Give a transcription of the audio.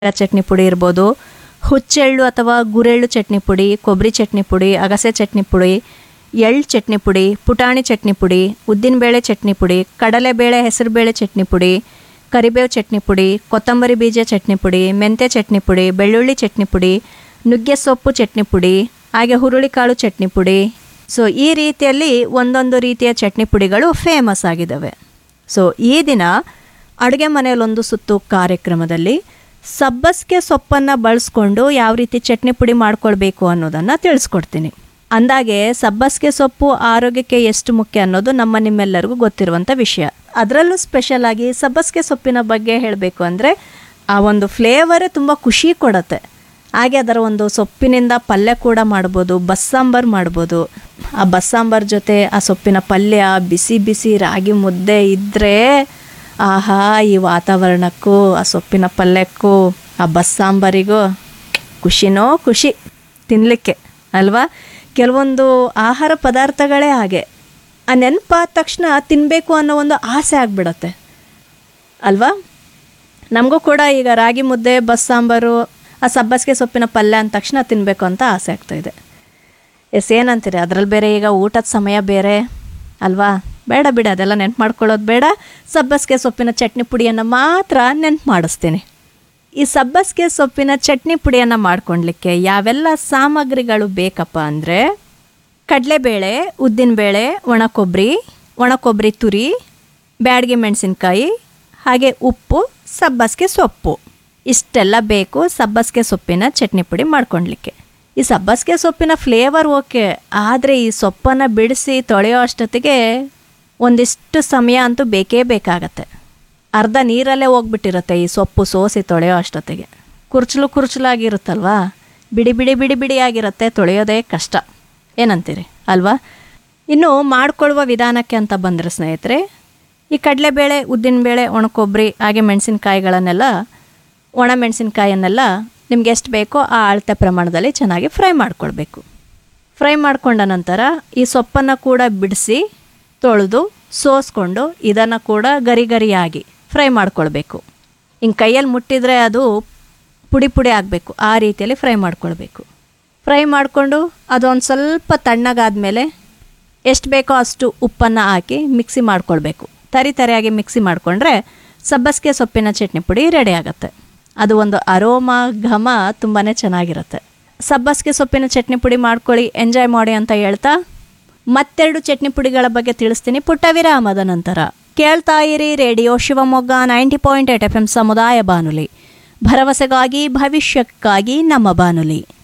ಚಟ್ನಿ ಪುಡಿ ಇರ್ಬೋದು ಹುಚ್ಚೆಳ್ಳು ಅಥವಾ ಗುರೆಳ್ಳು ಚಟ್ನಿ ಪುಡಿ ಕೊಬ್ಬರಿ ಚಟ್ನಿ ಪುಡಿ ಅಗಸೆ ಚಟ್ನಿ ಪುಡಿ ಎಳ್ಳು ಚಟ್ನಿ ಪುಡಿ ಪುಟಾಣಿ ಚಟ್ನಿ ಪುಡಿ ಉದ್ದಿನಬೇಳೆ ಚಟ್ನಿ ಪುಡಿ ಕಡಲೆಬೇಳೆ ಹೆಸರುಬೇಳೆ ಚಟ್ನಿ ಪುಡಿ ಕರಿಬೇವು ಚಟ್ನಿ ಪುಡಿ ಕೊತ್ತಂಬರಿ ಬೀಜ ಚಟ್ನಿ ಪುಡಿ ಮೆಂತ್ಯ ಚಟ್ನಿ ಪುಡಿ ಬೆಳ್ಳುಳ್ಳಿ ಚಟ್ನಿ ಪುಡಿ ನುಗ್ಗೆ ಸೊಪ್ಪು ಚಟ್ನಿ ಪುಡಿ ಹಾಗೆ ಹುರುಳಿಕಾಳು ಚಟ್ನಿ ಪುಡಿ ಸೊ ಈ ರೀತಿಯಲ್ಲಿ ಒಂದೊಂದು ರೀತಿಯ ಚಟ್ನಿ ಪುಡಿಗಳು ಫೇಮಸ್ ಆಗಿದ್ದಾವೆ ಸೊ ಈ ದಿನ ಅಡುಗೆ ಮನೆಯಲ್ಲೊಂದು ಸುತ್ತು ಕಾರ್ಯಕ್ರಮದಲ್ಲಿ ಸಬ್ಬಸಿಗೆ ಸೊಪ್ಪನ್ನು ಬಳಸ್ಕೊಂಡು ಯಾವ ರೀತಿ ಚಟ್ನಿ ಪುಡಿ ಮಾಡ್ಕೊಳ್ಬೇಕು ಅನ್ನೋದನ್ನು ತಿಳಿಸ್ಕೊಡ್ತೀನಿ ಅಂದಾಗೆ ಸಬ್ಬಸಿಗೆ ಸೊಪ್ಪು ಆರೋಗ್ಯಕ್ಕೆ ಎಷ್ಟು ಮುಖ್ಯ ಅನ್ನೋದು ನಮ್ಮ ನಿಮ್ಮೆಲ್ಲರಿಗೂ ಗೊತ್ತಿರುವಂಥ ವಿಷಯ ಅದರಲ್ಲೂ ಸ್ಪೆಷಲ್ ಆಗಿ ಸಬ್ಬಸಿಗೆ ಸೊಪ್ಪಿನ ಬಗ್ಗೆ ಹೇಳಬೇಕು ಅಂದರೆ ಆ ಒಂದು ಫ್ಲೇವರೇ ತುಂಬ ಖುಷಿ ಕೊಡುತ್ತೆ ಹಾಗೆ ಅದರ ಒಂದು ಸೊಪ್ಪಿನಿಂದ ಪಲ್ಯ ಕೂಡ ಮಾಡ್ಬೋದು ಬಸ್ಸಾಂಬಾರ್ ಮಾಡ್ಬೋದು ಆ ಬಸ್ಸಾಂಬಾರ್ ಜೊತೆ ಆ ಸೊಪ್ಪಿನ ಪಲ್ಯ ಬಿಸಿ ಬಿಸಿ ರಾಗಿ ಮುದ್ದೆ ಇದ್ದರೆ ಆಹಾ ಈ ವಾತಾವರಣಕ್ಕೂ ಆ ಸೊಪ್ಪಿನ ಪಲ್ಯಕ್ಕೂ ಆ ಬಸ್ಸಾಂಬಾರಿಗೂ ಖುಷಿನೋ ಖುಷಿ ತಿನ್ನಲಿಕ್ಕೆ ಅಲ್ವಾ ಕೆಲವೊಂದು ಆಹಾರ ಪದಾರ್ಥಗಳೇ ಹಾಗೆ ಆ ನೆನಪಾದ ತಕ್ಷಣ ತಿನ್ನಬೇಕು ಅನ್ನೋ ಒಂದು ಆಸೆ ಆಗಿಬಿಡತ್ತೆ ಅಲ್ವಾ ನಮಗೂ ಕೂಡ ಈಗ ರಾಗಿ ಮುದ್ದೆ ಬಸ್ ಸಾಂಬಾರು ಆ ಸಬ್ಬಸಿಗೆ ಸೊಪ್ಪಿನ ಪಲ್ಯ ಅಂದ ತಕ್ಷಣ ತಿನ್ನಬೇಕು ಅಂತ ಆಸೆ ಆಗ್ತಾಯಿದೆ ಎಸ್ ಏನಂತೀರಿ ಅದರಲ್ಲಿ ಬೇರೆ ಈಗ ಊಟದ ಸಮಯ ಬೇರೆ ಅಲ್ವಾ ಬೇಡ ಬಿಡ ಅದೆಲ್ಲ ನೆನ್ಪು ಮಾಡ್ಕೊಳ್ಳೋದು ಬೇಡ ಸಬ್ಬಸಿಗೆ ಸೊಪ್ಪಿನ ಚಟ್ನಿ ಪುಡಿಯನ್ನು ಮಾತ್ರ ನೆನ್ಪು ಮಾಡಿಸ್ತೀನಿ ಈ ಸಬ್ಬಸಿಗೆ ಸೊಪ್ಪಿನ ಚಟ್ನಿ ಪುಡಿಯನ್ನು ಮಾಡ್ಕೊಳ್ಲಿಕ್ಕೆ ಯಾವೆಲ್ಲ ಸಾಮಗ್ರಿಗಳು ಬೇಕಪ್ಪ ಅಂದರೆ ಕಡಲೆಬೇಳೆ ಉದ್ದಿನಬೇಳೆ ಒಣ ಕೊಬ್ಬರಿ ಒಣ ಕೊಬ್ಬರಿ ತುರಿ ಬ್ಯಾಡಗೆ ಮೆಣಸಿನ್ಕಾಯಿ ಹಾಗೆ ಉಪ್ಪು ಸಬ್ಬಸಿಗೆ ಸೊಪ್ಪು ಇಷ್ಟೆಲ್ಲ ಬೇಕು ಸಬ್ಬಸಿಗೆ ಸೊಪ್ಪಿನ ಚಟ್ನಿ ಪುಡಿ ಮಾಡ್ಕೊಳ್ಲಿಕ್ಕೆ ಈ ಸಬ್ಬಸಿಗೆ ಸೊಪ್ಪಿನ ಫ್ಲೇವರ್ ಓಕೆ ಆದರೆ ಈ ಸೊಪ್ಪನ್ನು ಬಿಡಿಸಿ ತೊಳೆಯೋ ಅಷ್ಟೊತ್ತಿಗೆ ಒಂದಿಷ್ಟು ಸಮಯ ಅಂತೂ ಬೇಕೇ ಬೇಕಾಗತ್ತೆ ಅರ್ಧ ನೀರಲ್ಲೇ ಹೋಗ್ಬಿಟ್ಟಿರುತ್ತೆ ಈ ಸೊಪ್ಪು ಸೋಸಿ ತೊಳೆಯೋ ಅಷ್ಟೊತ್ತಿಗೆ ಕುರ್ಚಲು ಕುರ್ಚಲಾಗಿರುತ್ತಲ್ವಾ ಬಿಡಿ ಬಿಡಿ ಬಿಡಿ ಬಿಡಿಯಾಗಿರುತ್ತೆ ತೊಳೆಯೋದೇ ಕಷ್ಟ ಏನಂತೀರಿ ಅಲ್ವಾ ಇನ್ನು ಮಾಡ್ಕೊಳ್ಳುವ ವಿಧಾನಕ್ಕೆ ಅಂತ ಬಂದರೆ ಸ್ನೇಹಿತರೆ ಈ ಕಡಲೆಬೇಳೆ ಉದ್ದಿನಬೇಳೆ ಒಣ ಕೊಬ್ಬರಿ ಹಾಗೆ ಮೆಣಸಿನ್ಕಾಯಿಗಳನ್ನೆಲ್ಲ ಒಣ ಮೆಣಸಿನ್ಕಾಯನ್ನೆಲ್ಲ ನಿಮ್ಗೆ ಎಷ್ಟು ಬೇಕೋ ಆ ಅಳತೆ ಪ್ರಮಾಣದಲ್ಲಿ ಚೆನ್ನಾಗಿ ಫ್ರೈ ಮಾಡ್ಕೊಳ್ಬೇಕು ಫ್ರೈ ಮಾಡ್ಕೊಂಡ ನಂತರ ಈ ಸೊಪ್ಪನ್ನು ಕೂಡ ಬಿಡಿಸಿ ತೊಳೆದು ಸೋಸ್ಕೊಂಡು ಇದನ್ನು ಕೂಡ ಗರಿ ಗರಿಯಾಗಿ ಫ್ರೈ ಮಾಡ್ಕೊಳ್ಬೇಕು ಹಿಂಗೆ ಕೈಯಲ್ಲಿ ಮುಟ್ಟಿದರೆ ಅದು ಪುಡಿ ಪುಡಿ ಆಗಬೇಕು ಆ ರೀತಿಯಲ್ಲಿ ಫ್ರೈ ಮಾಡ್ಕೊಳ್ಬೇಕು ಫ್ರೈ ಮಾಡಿಕೊಂಡು ಅದೊಂದು ಸ್ವಲ್ಪ ತಣ್ಣಗಾದ್ಮೇಲೆ ಎಷ್ಟು ಬೇಕೋ ಅಷ್ಟು ಉಪ್ಪನ್ನು ಹಾಕಿ ಮಿಕ್ಸಿ ಮಾಡ್ಕೊಳ್ಬೇಕು ತರಿ ತರಿಯಾಗಿ ಮಿಕ್ಸಿ ಮಾಡಿಕೊಂಡ್ರೆ ಸಬ್ಬಸಿಗೆ ಸೊಪ್ಪಿನ ಚಟ್ನಿ ಪುಡಿ ರೆಡಿ ಆಗುತ್ತೆ ಅದು ಒಂದು ಅರೋಮ ಘಮ ತುಂಬಾ ಚೆನ್ನಾಗಿರುತ್ತೆ ಸಬ್ಬಸಿಗೆ ಸೊಪ್ಪಿನ ಚಟ್ನಿ ಪುಡಿ ಮಾಡ್ಕೊಳ್ಳಿ ಎಂಜಾಯ್ ಮಾಡಿ ಅಂತ ಹೇಳ್ತಾ ಮತ್ತೆರಡು ಚಟ್ನಿ ಪುಡಿಗಳ ಬಗ್ಗೆ ತಿಳಿಸ್ತೀನಿ ಪುಟ್ಟ ವಿರಾಮದ ನಂತರ ಕೇಳ್ತಾ ಇರಿ radio Shivamogga ninety point eight F M ಸಮುದಾಯ ಬಾನುಲಿ ಭರವಸೆಗಾಗಿ ಭವಿಷ್ಯಕ್ಕಾಗಿ ನಮ್ಮ ಬಾನುಲಿ